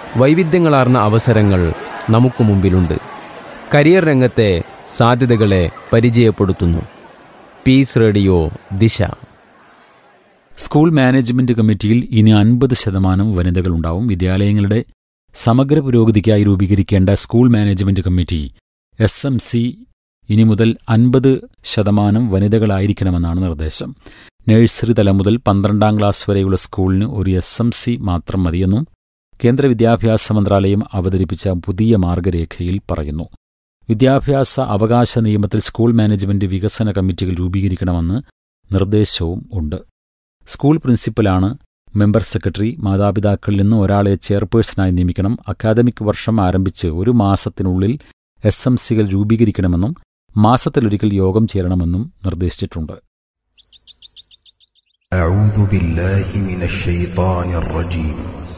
വൈവിധ്യങ്ങളാർന്ന അവസരങ്ങൾ നമുക്ക് മുമ്പിലുണ്ട് കരിയർ രംഗത്തെ സാധ്യതകളെ പരിചയപ്പെടുത്തുന്നു Peace Radio Disha school management കമ്മിറ്റിയിൽ ഇനി അൻപത് ശതമാനം വനിതകളുണ്ടാവും വിദ്യാലയങ്ങളുടെ സമഗ്ര പുരോഗതിക്കായി രൂപീകരിക്കേണ്ട school management committee S M C ഇനി മുതൽ അൻപത് ശതമാനം വനിതകളായിരിക്കണമെന്നാണ് നിർദ്ദേശം നഴ്സറി തലം മുതൽ പന്ത്രണ്ടാം ക്ലാസ് വരെയുള്ള സ്കൂളിന് ഒരു എസ് എം സി മാത്രം മതിയെന്നും കേന്ദ്ര വിദ്യാഭ്യാസ മന്ത്രാലയം അവതരിപ്പിച്ച പുതിയ മാർഗരേഖയിൽ പറയുന്നു വിദ്യാഭ്യാസ അവകാശ നിയമത്തിൽ സ്കൂൾ മാനേജ്മെന്റ് വികസന കമ്മിറ്റികൾ രൂപീകരിക്കണമെന്ന് നിർദ്ദേശവും ഉണ്ട് സ്കൂൾ പ്രിൻസിപ്പലാണ് മെമ്പർ സെക്രട്ടറി മാതാപിതാക്കളിൽ നിന്ന് ഒരാളെ ചെയർപേഴ്സണായി നിയമിക്കണം അക്കാദമിക് വർഷം ആരംഭിച്ച് ഒരു മാസത്തിനുള്ളിൽ എസ് എം സികൾ രൂപീകരിക്കണമെന്നും മാസത്തിലൊരിക്കൽ യോഗം ചേരണമെന്നും നിർദ്ദേശിച്ചിട്ടുണ്ട് أعوذ بالله من الشيطان الرجيم